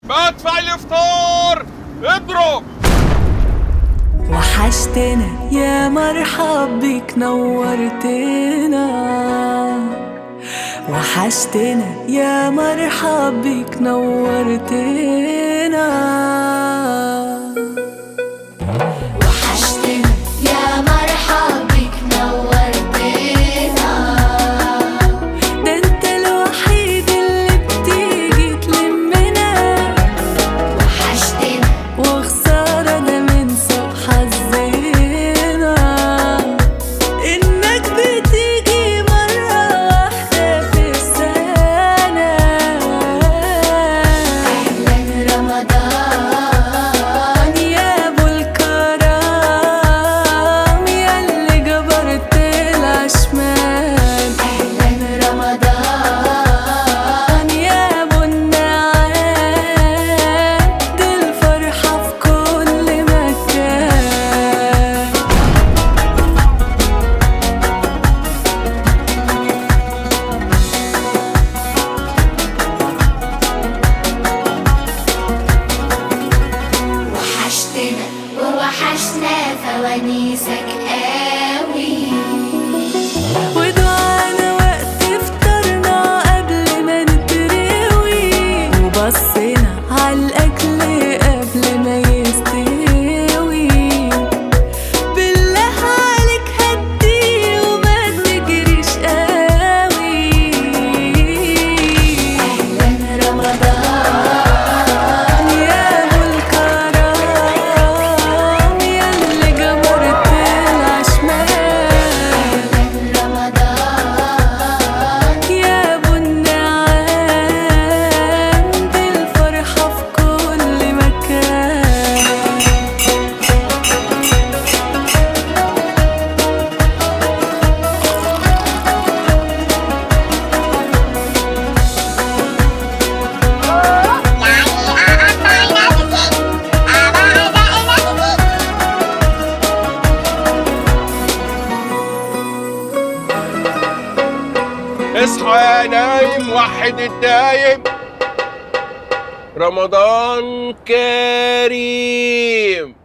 بدفع الافطار اضرب وحشتنا يا مرحب بيك نورتنا وحشتنا يا مرحب بيك نورتنا وحشتنا يا مرحب بك نورتنا ده انت الوحيد اللي بتيجي تلمنا وحشتنا وخسارة ده من سوء حظنا إنك بتيجي مرة واحدة في السنة أهلا رمضان يا أبو الكرم يا اللي جبرت العشمان أهلا رمضان يا أبو النعام دي الفرحة في كل مكان وحشتنا ووحشنا فوانيسك قوي ودعانا وقت فطرنا قبل ما نتروي وبصينا عالأكل قبل ما يستوي بالله عليك هدي وما تجريش قوي أهلا رمضان يا أبو الكرم يا اللي جبرت العشمان أهلا رمضان يا ابو النعام دي الفرحة في كل مكان اصحى يا نايم وحد الدايم رمضان كريم